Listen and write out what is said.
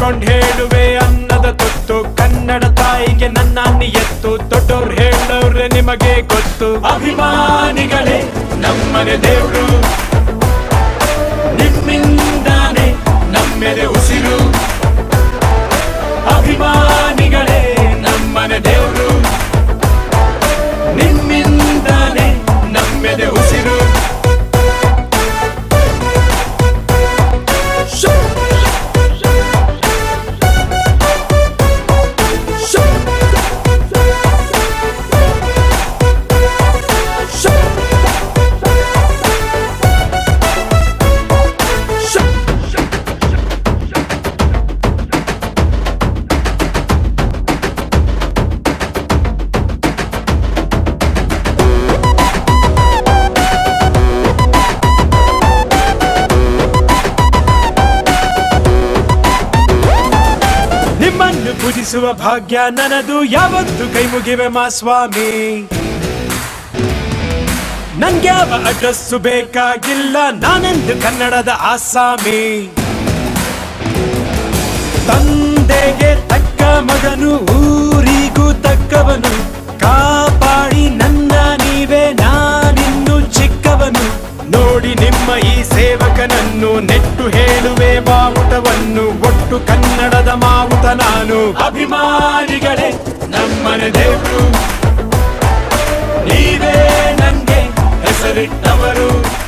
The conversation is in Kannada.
ನಿಂತ್ಕೊಂಡ್ ಹೇಳುವೆ ಅನ್ನದ ತುತ್ತು ಕನ್ನಡ ತಾಯಿಗೆ ನನ್ನ ಎತ್ತು ದೊಡ್ಡವ್ರು ಹೇಳವ್ರೆ ನಿಮಗೆ ಗೊತ್ತು ಅಭಿಮಾನಿಗಳೇ ನಮ್ಮನೆ ದೇವ್ರು ನಿಮ್ಮಿಂದಾನೆ ನಮ್ಮೆದೆ ಉಸಿರು ಅಭಿಮಾನಿಗಳೇ ನಮ್ಮನೆ ದೇವ್ರು ನಿಮ್ಮಿಂದಾನೆ ನಮ್ಮೆದೆ ಉಸಿರು ನಿಮ್ಮನ್ನು ಪೂಜಿಸುವ ಭಾಗ್ಯ ನನದು ಯಾವತ್ತು ಕೈ ಮುಗಿವೆ ಮಾ ಸ್ವಾಮಿ ನನ್ಗ್ಯಾವ ಅಡ್ರೆಸ್ಸು ಬೇಕಾಗಿಲ್ಲ ನಾನೆಂದು ಕನ್ನಡದ ಆಸಾಮಿ ತಂದೆಗೆ ತಕ್ಕ ಮಗನು ಊರಿಗೂ ತಕ್ಕವನು ಕಾಪಾಡಿ ನನ್ನ ನೀವೇ ನಾನಿನ್ನು ಚಿಕ್ಕವನು ನೋಡಿ ನಿಮ್ಮ ಈ ಸೇವಕನನ್ನು ನೆಟ್ಟು ಹೇಳುವೆ ಬಾವುಟವನ್ನು ಒಟ್ಟು ಕನ್ನಡದ ಮಾವುತ ನಾನು ಅಭಿಮಾನಿಗಳೇ ನಮ್ಮನೆ ದೇವರು ನೀವೇ ನನ್ಗೆ ಹೆಸರಿಟ್ಟವರು